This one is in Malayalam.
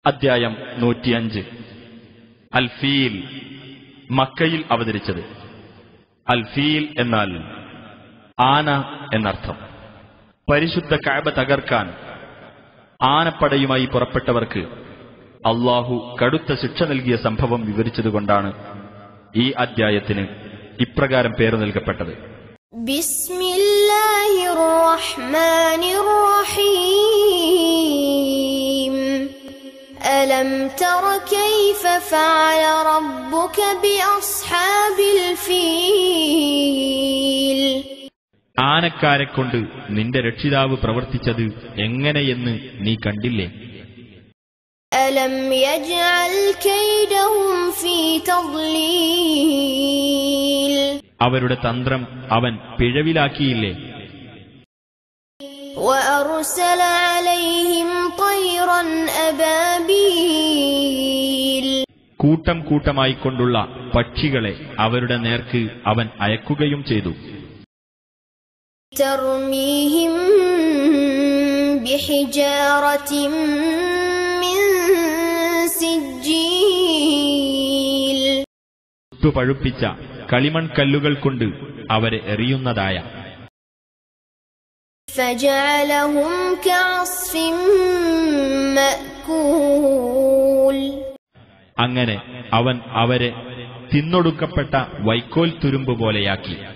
അധ്യായം നൂറ്റിയഞ്ച് അൽ ഫീൽ മക്കയിൽ അവതരിച്ചത് അൽ ഫീൽ എന്നാൽ ആന എന്നർത്ഥം പരിശുദ്ധ കഅബ തകർക്കാൻ ആനപ്പടയുമായി പുറപ്പെട്ടവർക്ക് അള്ളാഹു കടുത്ത ശിക്ഷ നൽകിയ സംഭവം വിവരിച്ചതുകൊണ്ടാണ് ഈ അദ്ധ്യായത്തിന് ഇപ്രകാരം പേര് നൽകപ്പെട്ടത് بسم الله الرحمن الرحيم ألم تر كيف فعل ربك بأصحاب الفيل ആനക്കാരെ കൊണ്ട് നിന്റെ രക്ഷിതാവ് പ്രവർത്തിച്ചത് എങ്ങനെയെന്ന് നീ കണ്ടില്ലേ ألم يجعل كيدهم في تضليل അവരുടെ തന്ത്രം അവൻ പിഴവിലാക്കിയില്ലേ وأرسل عليهم طيرا أبابيل കൂട്ടം കൂട്ടമായിക്കൊണ്ടുള്ള പക്ഷികളെ അവരുടെ നേർക്ക് അവൻ അയക്കുകയും ചെയ്തു ترميهم بحجارة من سجيل ചുട്ടുപഴുപ്പിച്ച കളിമൺകല്ലുകൾ കൊണ്ട് അവരെ എറിയുന്നതായ فجعلهم كعصف مأكول അങ്ങനെ അവൻ അവരെ തിന്നൊടുക്കപ്പെട്ട വൈക്കോൽ തുരുമ്പ് പോലെയാക്കി